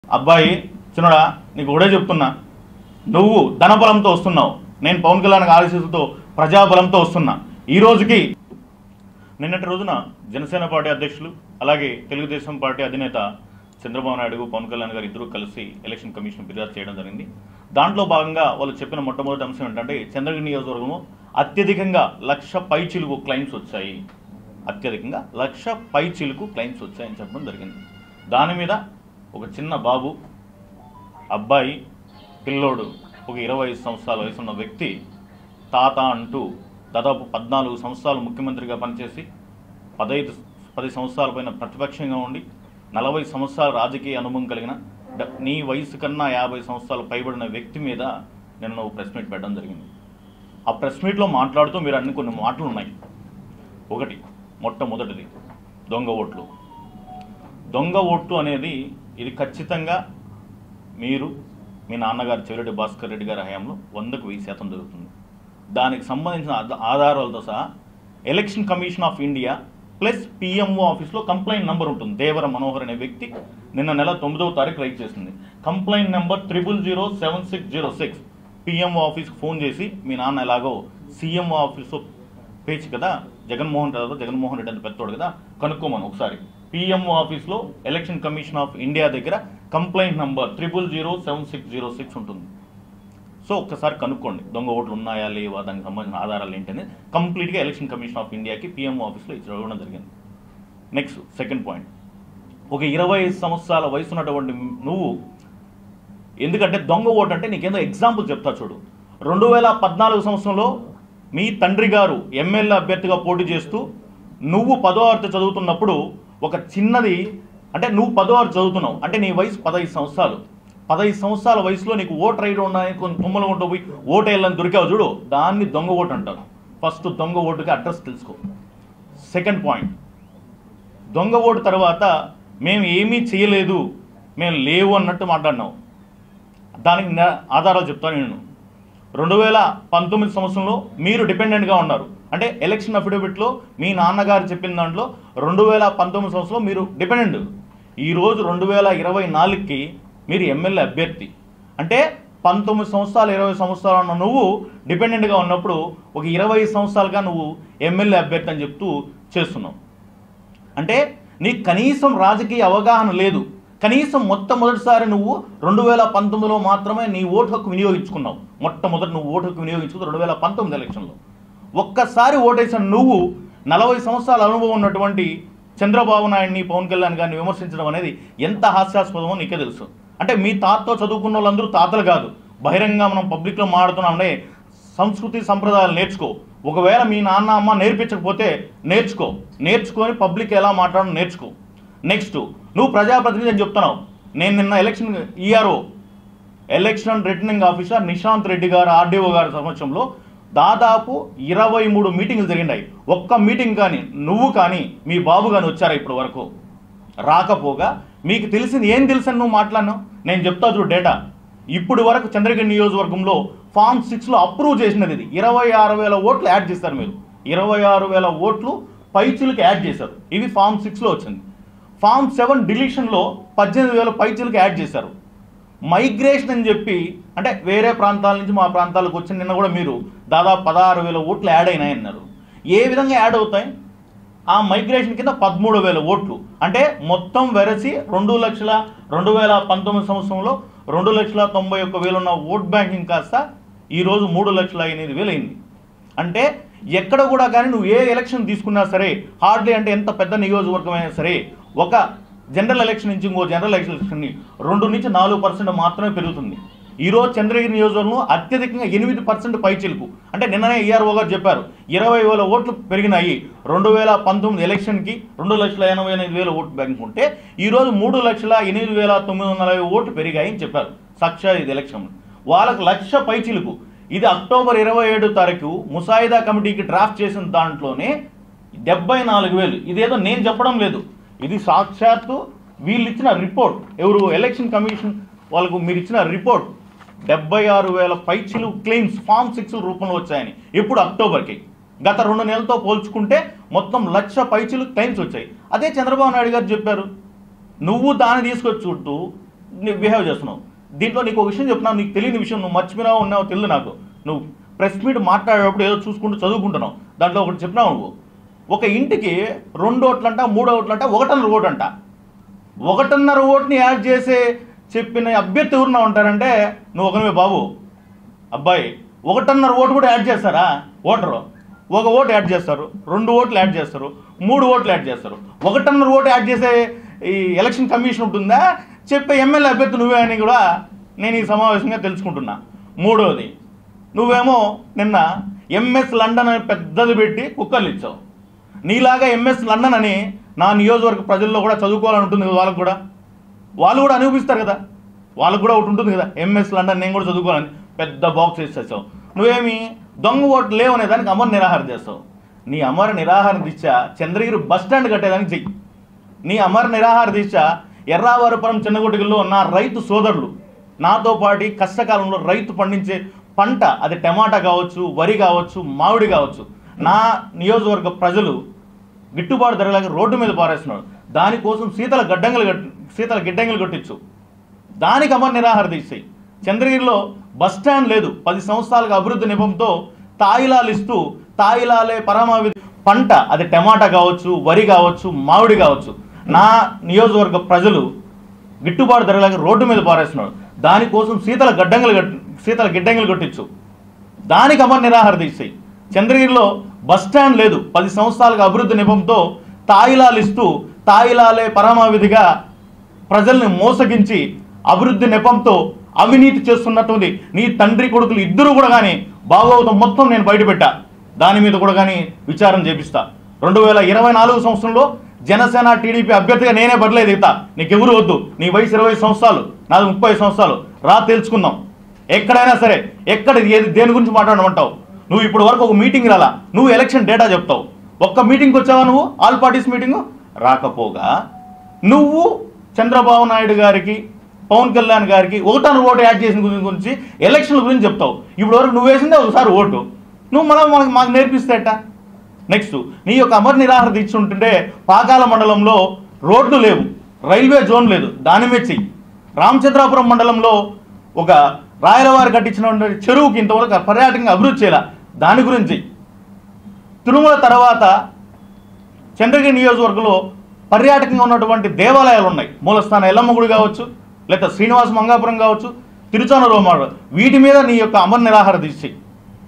అబ్బాయి చిన్నడా నీకు ఒకటే చెప్తున్నా నువ్వు ధనబలంతో వస్తున్నావు నేను పవన్ కళ్యాణ్ ఆదేశిస్తూ ప్రజాబలంతో వస్తున్నా ఈ రోజుకి నిన్నటి రోజున జనసేన పార్టీ అధ్యక్షులు అలాగే తెలుగుదేశం పార్టీ అధినేత చంద్రబాబు నాయుడు పవన్ కళ్యాణ్ గారు ఇద్దరు కలిసి ఎలక్షన్ కమిషన్ ఫిర్యాదు చేయడం జరిగింది దాంట్లో భాగంగా వాళ్ళు చెప్పిన మొట్టమొదటి అంశం ఏంటంటే చంద్రగిరి నియోజకవర్గంలో అత్యధికంగా లక్ష పై చిలుకు క్లైమ్స్ వచ్చాయి అత్యధికంగా లక్ష పై చిలుకు క్లైమ్స్ వచ్చాయని చెప్పడం జరిగింది దాని మీద ఒక చిన్న బాబు అబ్బాయి పిల్లోడు ఒక ఇరవై ఐదు సంవత్సరాల వయసున్న వ్యక్తి తాత అంటూ దాదాపు పద్నాలుగు సంవత్సరాలు ముఖ్యమంత్రిగా పనిచేసి పదహైదు పది సంవత్సరాల పైన ప్రతిపక్షంగా ఉండి నలభై సంవత్సరాల రాజకీయ అనుభవం కలిగిన డ- నీ వయసు కన్నా యాభై సంవత్సరాలు పైబడిన వ్యక్తి మీద నేను ప్రెస్ మీట్ పెట్టడం జరిగింది ఆ ప్రెస్ మీట్లో మాట్లాడుతూ మీరు అన్ని కొన్ని మాటలు ఉన్నాయి ఒకటి మొట్టమొదటిది దొంగ ఓట్లు దొంగ ఓట్లు అనేది ఇది ఖచ్చితంగా మీరు మీ నాన్నగారు చెవిరెడ్డి భాస్కర్ రెడ్డి గారి హయాంలో వందకు వెయ్యి శాతం జరుగుతుంది దానికి సంబంధించిన ఆధ- ఆధారాలతో సహా election commission of India plus PMO ఆఫీస్లో కంప్లైంట్ నెంబర్ ఉంటుంది దేవర మనోహర్ అనే వ్యక్తి నిన్న నెల తొమ్మిదవ తారీఖు రైట్ చేసింది complaint number triple zero seven six zero six PMO ఆఫీస్కి ఫోన్ చేసి మీ నాన్న ఎలాగో సీఎంఓ ఆఫీస్లో పేచి కదా జగన్మోహన్ రెడ్డి జగన్మోహన్ రెడ్డి అంత పెద్దోడు కదా కనుక్కోమని ఒకసారి పిఎంఓ ఆఫీస్లో ఎలక్షన్ కమిషన్ ఆఫ్ ఇండియా దగ్గర complaint number triple zero seven six zero six ఉంటుంది సో ఒక్కసారి కనుక్కోండి దొంగ ఓట్లు ఉన్నాయా లేవా దానికి సంబంధించిన ఆధారాలు ఏంటని కంప్లీట్గా ఎలక్షన్ కమిషన్ ఆఫ్ ఇండియాకి పిఎంఓ ఆఫీస్లో ఇచ్చి ఇవ్వడం జరిగింది నెక్స్ట్ సెకండ్ పాయింట్ ఒక ఇరవై ఐదు సంవత్సరాల వయసు ఉన్నటువంటి నువ్వు ఎందుకంటే దొంగ ఓటు అంటే నీకేందో ఎగ్జాంపుల్ చెప్తా చూడు రెండు వేల పద్నాలుగు సంవత్సరంలో మీ తండ్రి గారు ఎమ్మెల్యే అభ్యర్థిగా పోటీ చేస్తూ నువ్వు పదో అర్థ చదువుతున్నప్పుడు ఒక చిన్నది అంటే నువ్వు పదో అర్థ చదువుతున్నావు అంటే నీ వయసు పదహైదు సంవత్సరాలు పదహైదు సంవత్సరాల వయసులో నీకు ఓటు రైడ్ ఉన్నాయి కొన్ని తుమ్మలు కొంటూ పోయి ఓటు వేయాలని దొరికావు చూడు దాన్ని దొంగ ఓటు అంటారు ఫస్ట్ దొంగ ఓటుకి అడ్రస్ తెలుసుకో సెకండ్ పాయింట్ దొంగ ఓటు తర్వాత మేము ఏమీ చేయలేదు మేము లేవు అన్నట్టు మాట్లాడినావు దానికి నా- ఆధారాలు చెప్తాను నేను రెండు వేల పంతొమ్మిది సంవత్సరంలో మీరు డిపెండెంట్గా ఉన్నారు అంటే ఎలక్షన్ అఫిడవిట్లో మీ నాన్నగారు చెప్పిన దాంట్లో రెండు వేల పంతొమ్మిది సంవత్సరంలో మీరు డిపెండెంట్ ఈరోజు రెండు వేల ఇరవై నాలుగుకి మీరు ఎమ్మెల్యే అభ్యర్థి అంటే పంతొమ్మిది సంవత్సరాలు ఇరవై సంవత్సరాలు ఉన్న నువ్వు డిపెండెంట్గా ఉన్నప్పుడు ఒక ఇరవై సంవత్సరాలుగా నువ్వు ఎమ్మెల్యే అభ్యర్థి అని చెప్తూ చేస్తున్నావు అంటే నీకు కనీసం రాజకీయ అవగాహన లేదు కనీసం మొట్టమొదటిసారి నువ్వు రెండు వేల పంతొమ్మిదిలో మాత్రమే నీ ఓటు హక్కు వినియోగించుకున్నావు మొట్టమొదటి నువ్వు ఓటు హక్కు వినియోగించుకుంది రెండు వేల పంతొమ్మిది ఎలక్షన్లో ఒక్కసారి ఓటేసిన నువ్వు నలభై సంవత్సరాల అనుభవం ఉన్నటువంటి చంద్రబాబు నాయుడిని పవన్ కళ్యాణ్ గారిని విమర్శించడం అనేది ఎంత హాస్యాస్పదమో నీకే తెలుసు అంటే మీ తాతతో చదువుకున్న వాళ్ళందరూ తాతలు కాదు బహిరంగ మనం పబ్లిక్లో మాడుతున్నామంటే సంస్కృతి సంప్రదాయాలు నేర్చుకో ఒకవేళ మీ నాన్న అమ్మ నేర్పించకపోతే నేర్చుకో నేర్చుకొని పబ్లిక్ ఎలా మాట్లాడడం నేర్చుకో నెక్స్ట్ నువ్వు ప్రజాప్రతినిధి అని చెప్తున్నావు నేను నిన్న election ERO election returning officer Nishant Reddy గారు ఆర్డీఓ గారి సమక్షంలో దాదాపు ఇరవై మూడు మీటింగ్లు జరిగినాయి ఒక్క మీటింగ్ కానీ నువ్వు కానీ మీ బాబు కానీ వచ్చారా ఇప్పటి వరకు రాకపోగా మీకు తెలిసింది ఏం తెలుసని నువ్వు మాట్లాడినావు నేను చెప్తా చూడు డేటా ఇప్పుడు వరకు చంద్రగిరి నియోజకవర్గంలో ఫామ్ సిక్స్లో అప్రూవ్ చేసినది ఇది ఇరవై ఆరు వేల ఓట్లు యాడ్ చేస్తారు మీరు ఇరవై ఆరు వేల ఓట్లు పైచులకు యాడ్ చేశారు ఇవి ఫామ్ సిక్స్లో వచ్చింది ఫామ్ సెవెన్ డిలీషన్లో పద్దెనిమిది వేల పైచులకు యాడ్ చేశారు మైగ్రేషన్ అని చెప్పి అంటే వేరే ప్రాంతాల నుంచి మా ప్రాంతాలకు వచ్చిన నిన్న కూడా మీరు దాదాపు పదహారు వేల ఓట్లు యాడ్ అయినాయి అన్నారు ఏ విధంగా యాడ్ అవుతాయి ఆ మైగ్రేషన్ కింద పదమూడు వేల ఓట్లు అంటే మొత్తం వెరసి రెండు లక్షల రెండు వేల పంతొమ్మిది సంవత్సరంలో రెండు లక్షల తొంభై ఒక్క వేలు ఉన్న ఓట్ బ్యాంకింగ్ కాస్త ఈరోజు మూడు లక్షల ఎనిమిది వేలు అయింది అంటే ఎక్కడ కూడా కానీ నువ్వు ఏ ఎలక్షన్ తీసుకున్నా సరే హార్డ్లీ అంటే ఎంత పెద్ద నియోజకవర్గం అయినా సరే ఒక జనరల్ ఎలక్షన్ నుంచి ఇంకో జనరల్ ఎలక్షన్ రెండు నుంచి నాలుగు పర్సెంట్ మాత్రమే పెరుగుతుంది ఈరోజు చంద్రగిరి నియోజకవర్గంలో అత్యధికంగా ఎనిమిది పర్సెంట్ పైచిలుకు అంటే నిన్ననే ఈఆర్ఓ గారు చెప్పారు ఇరవై వేల ఓట్లు పెరిగినాయి రెండు వేల పంతొమ్మిది ఎలక్షన్కి రెండు లక్షల ఎనభై ఎనిమిది వేల ఓట్లు బ్యాంక్ ఉంటే ఈరోజు మూడు లక్షల ఎనిమిది వేల తొమ్మిది వందల నలభై ఓట్లు పెరిగాయని చెప్పారు సాక్షాత్ ఇది ఎలక్షన్ వాళ్ళకు లక్ష పైచిలుకు ఇది అక్టోబర్ ఇరవై ఏడు తారీఖు ముసాయిదా కమిటీకి డ్రాఫ్ట్ చేసిన దాంట్లోనే డెబ్బై నాలుగు వేలు ఇదేదో నేను చెప్పడం లేదు ఇది సాక్షాత్తు వీళ్ళు ఇచ్చిన రిపోర్ట్ ఎవరు ఎలక్షన్ కమిషన్ వాళ్ళకు మీరు ఇచ్చిన రిపోర్ట్ డెబ్బై ఆరు వేల పైచిలు క్లెయిమ్స్ ఫామ్ సిక్స్ రూపంలో వచ్చాయని ఇప్పుడు అక్టోబర్కి గత రెండు నెలలతో పోల్చుకుంటే మొత్తం లక్ష పైచిలు క్లెయిమ్స్ వచ్చాయి అదే చంద్రబాబు నాయుడు గారు చెప్పారు నువ్వు దాన్ని తీసుకొచ్చి చుట్టూ నీకు బిహేవ్ చేస్తున్నావు దీంట్లో నీకు ఒక విషయం చెప్తున్నావు నీకు తెలియని విషయం నువ్వు మర్చిపోయినావు ఉన్నావు తెలియదు నాకు నువ్వు ప్రెస్ మీట్ మాట్లాడేటప్పుడు ఏదో చూసుకుంటూ చదువుకుంటున్నావు దాంట్లో ఒకటి చెప్పినావు నువ్వు ఒక ఇంటికి రెండు ఓట్లంట మూడు ఓట్లంట ఒకటన్నర ఓటు అంట ఒకటిన్నర ఓటుని యాడ్ చేసే చెప్పిన అభ్యర్థి ఎవరున్నా ఉంటారంటే నువ్వు ఒకనివే బాబు అబ్బాయి ఒకటిన్నర ఓటు కూడా యాడ్ చేస్తారా ఓటరు ఒక ఓటు యాడ్ చేస్తారు రెండు ఓట్లు యాడ్ చేస్తారు మూడు ఓట్లు యాడ్ చేస్తారు ఒకటిన్నర ఓటు యాడ్ చేసే ఈ ఎలక్షన్ కమిషన్ ఉంటుందా చెప్పే ఎమ్మెల్యే అభ్యర్థి నువ్వే అని కూడా నేను ఈ సమావేశంగా తెలుసుకుంటున్నా మూడోది నువ్వేమో నిన్న ఎంఎస్ లండన్ అని పెద్దది పెట్టి కుక్కర్లు ఇచ్చావు నీలాగా ఎంఎస్ లండన్ అని నా నియోజకవర్గ ప్రజల్లో కూడా చదువుకోవాలని ఉంటుంది కదా వాళ్ళకు కూడా వాళ్ళు కూడా అనిపిస్తారు కదా వాళ్ళకు కూడా ఒకటి ఉంటుంది కదా ఎంఎస్ లండన్ నేను కూడా చదువుకోవాలని పెద్ద బాక్స్ వేసేసావు నువ్వేమి దొంగ ఓట్లు లేవు అనే దానికి అమర నిరాహార చేస్తావు నీ అమర నిరాహార దీక్ష చంద్రగిరి బస్ స్టాండ్ కట్టేదానికి చెయ్యి నీ అమర నిరాహార దీక్ష ఎర్రావారపురం చిన్నగుటికల్లో నా రైతు సోదరులు నాతో పాటు కష్టకాలంలో రైతు పండించే పంట అది టమాటా కావచ్చు వరి కావచ్చు మామిడి కావచ్చు నా నియోజకవర్గ ప్రజలు గిట్టుబాటు ధరలాగా రోడ్డు మీద పారేస్తున్నాడు దానికోసం శీతల గడ్డంగులు కట్టి శీతల గిడ్డంగులు కొట్టించు దానికి అమర నిరాహార దీక్ష చంద్రగిరిలో బస్ స్టాండ్ లేదు పది సంవత్సరాలుగా అభివృద్ధి నిపంతో తాయిలాలు ఇస్తూ తాయిలాలే పరమావి పంట అది టమాటా కావచ్చు వరి కావచ్చు మామిడి కావచ్చు నా నియోజకవర్గ ప్రజలు గిట్టుబాటు ధరలాగా రోడ్డు మీద పారేస్తున్నాడు దానికోసం శీతల గడ్డంగులు కట్టి శీతల గిడ్డంగులు కొట్టించు దానికి అమర నిరాహార దీక్ష చంద్రగిరిలో బస్ స్టాండ్ లేదు పది సంవత్సరాలుగా అభివృద్ధి నిపంతో తాయిలాలు ఇస్తూ తాయిలాలే పరమావిధిగా ప్రజల్ని మోసగించి అభివృద్ధి నెపంతో అవినీతి చేస్తున్నటువంటి నీ తండ్రి కొడుకులు ఇద్దరు కూడా కానీ భాగవతం మొత్తం నేను బయటపెట్టా దాని మీద కూడా కానీ విచారం చేపిస్తా రెండు వేల ఇరవై నాలుగు సంవత్సరంలో జనసేన టీడీపీ అభ్యర్థిగా నేనే బదిలీ దిగుతా నీకెవరు వద్దు నీ వయసు ఇరవై సంవత్సరాలు నాది ముప్పై సంవత్సరాలు రా తెలుసుకుందాం ఎక్కడైనా సరే ఎక్కడ ఏది దేని గురించి మాట్లాడమంటావు నువ్వు ఇప్పటి వరకు ఒక మీటింగ్ రాలా నువ్వు ఎలక్షన్ డేటా చెప్తావు ఒక్క మీటింగ్కి వచ్చావా నువ్వు ఆల్ పార్టీస్ మీటింగ్ రాకపోగా నువ్వు చంద్రబాబు నాయుడు గారికి పవన్ కళ్యాణ్ గారికి ఒకటాను ఓటు యాడ్ చేసిన గురించి గురించి ఎలక్షన్ల గురించి చెప్తావు ఇప్పుడు వరకు నువ్వు వేసిందే ఒకసారి ఓటు నువ్వు మనం మనకు మాకు నేర్పిస్తేట నెక్స్ట్ నీ యొక్క అమర నిరాహార దీక్ష ఉంటుంటే పాకాల మండలంలో రోడ్లు లేవు రైల్వే జోన్ లేదు దాని మీద చెయ్యి రామచంద్రాపురం మండలంలో ఒక రాయలవారి కట్టించిన చెరువుకి ఇంతవరకు పర్యాటకంగా అభివృద్ధి చేయాల దాని గురించి చెయ్యి తిరుమల తర్వాత చంద్రగిరి నియోజకవర్గంలో పర్యాటకంగా ఉన్నటువంటి దేవాలయాలు ఉన్నాయి మూలస్థాన ఎల్లమ్మ గుడి కావచ్చు లేదా శ్రీనివాస మంగాపురం కావచ్చు తిరుచానూరు వీటి మీద నీ యొక్క అమర నిరాహార దీక్ష చెయ్యి.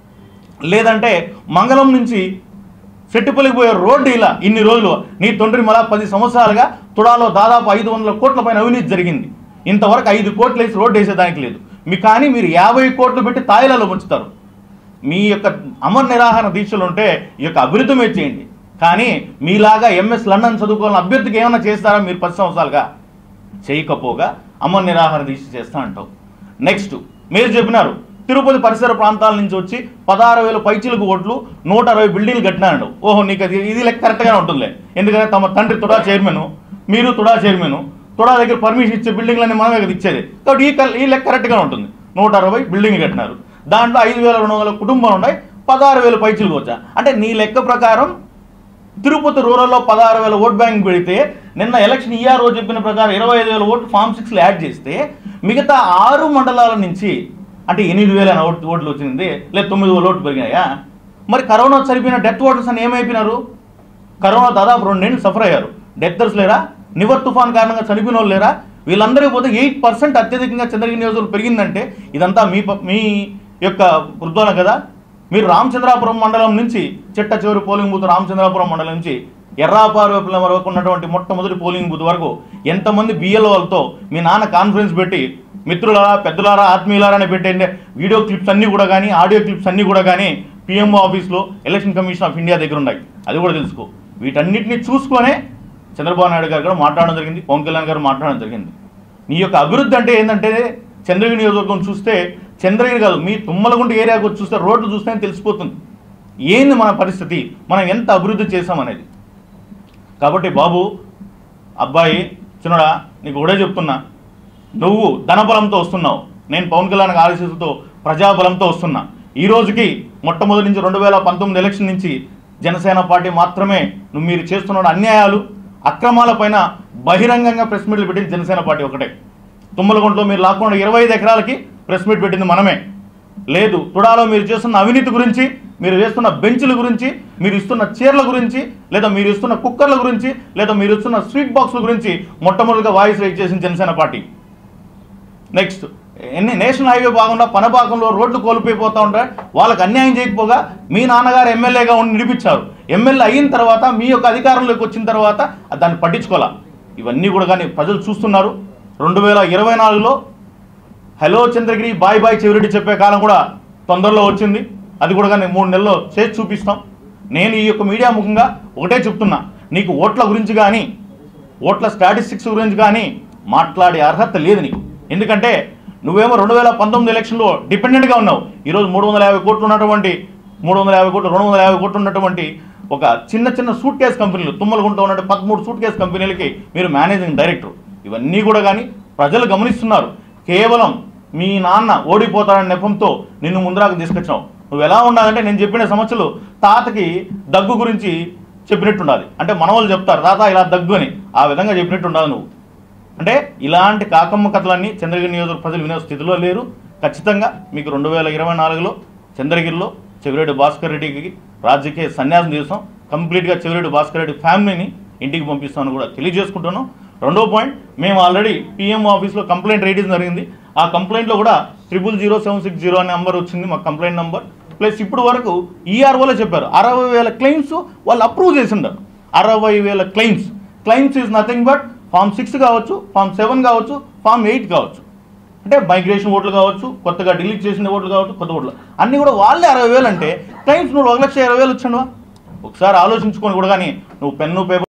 లేదంటే మంగళం నుంచి సెట్టుపల్లికి పోయే రోడ్డు ఇలా ఇన్ని రోజులు నీ తొండ్రి మళ్ళా పది సంవత్సరాలుగా తుడాలో దాదాపు ఐదు వందల కోట్ల పైన అవినీతి జరిగింది ఇంతవరకు ఐదు కోట్లు వేసి రోడ్డు వేసేదానికి లేదు మీ కానీ మీరు యాభై కోట్లు పెట్టి తాయిలలో ముంచుతారు మీ యొక్క అమర నిరాహార దీక్షలు ఉంటే ఈ యొక్క అభివృద్ధి మీద చేయండి కానీ మీలాగా ఎంఎస్ లండన్ చదువుకోవాలని అభ్యర్థికి ఏమైనా చేస్తారా మీరు పది సంవత్సరాలుగా చేయకపోగా అమర నిరాహార దీక్ష చేస్తా అంటావు నెక్స్ట్ మీరు చెప్పినారు తిరుపతి పరిసర ప్రాంతాల నుంచి వచ్చి పదహారు వేల పైచీలకు ఓట్లు నూట అరవై బిల్డింగ్లు కట్టినాడు ఓహో నీకు అది ఇది లెక్క కరెక్ట్గానే ఉంటుందిలే ఎందుకంటే తమ తండ్రి తుడా చైర్మన్ మీరు తుడా చైర్మన్ తుడా దగ్గర పర్మిషన్ ఇచ్చే బిల్డింగ్లన్నీ మనమే కదా ఇచ్చేది కాబట్టి ఈ కల్- ఈ లెక్క కరెక్ట్గానే ఉంటుంది నూట అరవై బిల్డింగ్ కట్టినారు దాంట్లో ఐదు వేల రెండు వందల కుటుంబాలు ఉన్నాయి పదహారు వేల పైచీలకు వచ్చా అంటే నీ లెక్క ప్రకారం తిరుపతి రూరల్లో పదహారు వేల ఓట్ బ్యాంక్ పెడితే నిన్న ఎలక్షన్ ఈఆర్ఓ చెప్పిన ప్రకారం ఇరవై ఐదు వేల ఓట్లు ఫామ్ సిక్స్లో యాడ్ చేస్తే మిగతా ఆరు మండలాల నుంచి అంటే ఎనిమిది వేల ఓట్లు ఓట్లు వచ్చింది లేదా తొమ్మిది వేల ఓట్లు పెరిగినాయా మరి కరోనా చనిపోయిన డెత్ ఓటర్స్ అని ఏమైపోయినారు కరోనా దాదాపు రెండేళ్ళు సఫర్ అయ్యారు డెత్తర్స్ లేరా నివర్ తుఫాన్ కారణంగా చనిపోయిన వాళ్ళు లేరా వీళ్ళందరికీ పోతే ఎయిట్ పర్సెంట్ అత్యధికంగా చంద్రగిరి నియోజకవర్గం పెరిగిందంటే ఇదంతా మీ ప- మీ యొక్క వృద్ధాన కదా మీరు రామచంద్రాపురం మండలం నుంచి చిట్ట చివరి పోలింగ్ బూత్ రామచంద్రాపురం మండలం నుంచి ఎర్రాపారువేపుల వరకు ఉన్నటువంటి మొట్టమొదటి పోలింగ్ బూత్ వరకు ఎంతమంది బిఎల్ఓలతో మీ నాన్న కాన్ఫరెన్స్ పెట్టి మిత్రులారా పెద్దలారా ఆత్మీయులారా అని పెట్టే వీడియో క్లిప్స్ అన్నీ కూడా కానీ ఆడియో క్లిప్స్ అన్నీ కూడా కానీ పిఎంఓ ఆఫీస్లో ఎలక్షన్ కమిషన్ ఆఫ్ ఇండియా దగ్గర ఉన్నాయి అది కూడా తెలుసుకో వీటన్నిటిని చూసుకొనే చంద్రబాబు నాయుడు గారు కూడా మాట్లాడడం జరిగింది పవన్ కళ్యాణ్ గారు మాట్లాడడం జరిగింది నీ యొక్క అభివృద్ధి అంటే ఏంటంటే చంద్రగిరి నియోజకవర్గం చూస్తే చంద్రగిరి కాదు మీ తుమ్మలగుంట ఏరియాకి వచ్చి చూస్తే రోడ్లు చూస్తే తెలిసిపోతుంది ఏంది మన పరిస్థితి మనం ఎంత అభివృద్ధి చేసామనేది కాబట్టి బాబు అబ్బాయి చిన్నడా నీకు ఒకటే చెప్తున్నా నువ్వు ధనబలంతో వస్తున్నావు నేను పవన్ కళ్యాణ్ ఆశీస్సుతో ప్రజాబలంతో వస్తున్నా ఈ రోజుకి మొట్టమొదటి నుంచి రెండు వేల పంతొమ్మిది ఎలక్షన్ నుంచి జనసేన పార్టీ మాత్రమే నువ్వు మీరు చేస్తున్న అన్యాయాలు అక్రమాలపైన బహిరంగంగా ప్రెస్ మీట్లు పెట్టింది జనసేన పార్టీ ఒకటే తుమ్మలగుంటలో మీరు లాక్కుండా ఇరవై ఐదు ఎకరాలకి ప్రెస్ మీట్ పెట్టింది మనమే లేదు తుడాలో మీరు చేస్తున్న అవినీతి గురించి మీరు చేస్తున్న బెంచ్ల గురించి మీరు ఇస్తున్న చీరల గురించి లేదా మీరు ఇస్తున్న కుక్కర్ల గురించి లేదా మీరు ఇస్తున్న స్వీట్ బాక్స్ల గురించి మొట్టమొదటిగా వాయిస్ రైట్ చేసిన జనసేన పార్టీ నెక్స్ట్ ఎన్ని నేషనల్ హైవే బాగుండా పనబాకంలో రోడ్లు కోల్పోయిపోతూ ఉంటాయి వాళ్ళకి అన్యాయం చేయకపోగా మీ నాన్నగారు ఎమ్మెల్యేగా ఉండి నిడిపించారు ఎమ్మెల్యే అయిన తర్వాత మీ యొక్క అధికారంలోకి వచ్చిన తర్వాత దాన్ని పట్టించుకోవాలా ఇవన్నీ కూడా కానీ ప్రజలు చూస్తున్నారు రెండు వేల ఇరవై నాలుగులో hello Chandragiri bye bye Chevireddy చెప్పే కాలం కూడా తొందరలో వచ్చింది అది కూడా కానీ మూడు నెలల్లో చేసి చూపిస్తాం నేను ఈ యొక్క మీడియా ముఖంగా ఒకటే చెప్తున్నా నీకు ఓట్ల గురించి కానీ ఓట్ల స్టాటిస్టిక్స్ గురించి కానీ మాట్లాడే అర్హత లేదు నీకు ఎందుకంటే నువ్వేమో రెండు వేల పంతొమ్మిది ఎలక్షన్లో డిపెండెంట్గా ఉన్నావు ఈరోజు మూడు వందల యాభై కోట్లు ఉన్నటువంటి మూడు వందల యాభై కోట్లు రెండు వందల యాభై కోట్లు ఉన్నటువంటి ఒక చిన్న చిన్న సూట్ కేస్ కంపెనీలు తుమ్మలగుంట ఉన్నట్టు పదమూడు సూట్ కేస్ కంపెనీలకి మీరు మేనేజింగ్ డైరెక్టర్ ఇవన్నీ కూడా కానీ ప్రజలు గమనిస్తున్నారు కేవలం మీ నాన్న ఓడిపోతాడనే నెపంతో నిన్ను ముందరాకు తీసుకొచ్చావు నువ్వు ఎలా ఉండాలంటే నేను చెప్పిన సమస్యలు తాతకి దగ్గు గురించి చెప్పినట్టు ఉండాలి అంటే మనవాళ్ళు చెప్తారు తాత ఇలా దగ్గు అని ఆ విధంగా చెప్పినట్టు ఉండాలి నువ్వు అంటే ఇలాంటి కాకమ్మ కథలన్నీ చంద్రగిరి నియోజక ప్రజలు వినే స్థితిలో లేరు ఖచ్చితంగా మీకు రెండు వేల ఇరవై నాలుగులో చంద్రగిరిలో చెవిరెడ్డి భాస్కర్ రెడ్డికి రాజకీయ సన్యాసం చేస్తాం కంప్లీట్గా చెవిరెడ్డి భాస్కర్ రెడ్డి ఫ్యామిలీని ఇంటికి పంపిస్తామని కూడా తెలియజేసుకుంటున్నాం రెండో పాయింట్ మేము ఆల్రెడీ పిఎం ఆఫీస్లో కంప్లైంట్ రేటింగ్ జరిగింది ఆ కంప్లైంట్లో కూడా triple zero seven six zero అనే నెంబర్ వచ్చింది మా కంప్లైంట్ నెంబర్ ప్లస్ ఇప్పుడు వరకు ఈఆర్ఓలో చెప్పారు అరవై వేల క్లెయిమ్స్ వాళ్ళు అప్రూవ్ చేసిండారు అరవై వేల claims claims is nothing but form six కావచ్చు ఫామ్ సెవెన్ కావచ్చు ఫామ్ ఎయిట్ కావచ్చు అంటే మైగ్రేషన్ ఓట్లు కావచ్చు కొత్తగా డిలీట్ చేసిన ఓట్లు కావచ్చు కొత్త ఓట్లు అన్నీ కూడా వాళ్ళే అరవై వేలు అంటే క్లెయిమ్స్ నువ్వు ఒక లక్ష ఇరవై వేలు వచ్చాడువా ఒకసారి ఆలోచించుకొని కూడా కానీ నువ్వు పెన్ను పేపర్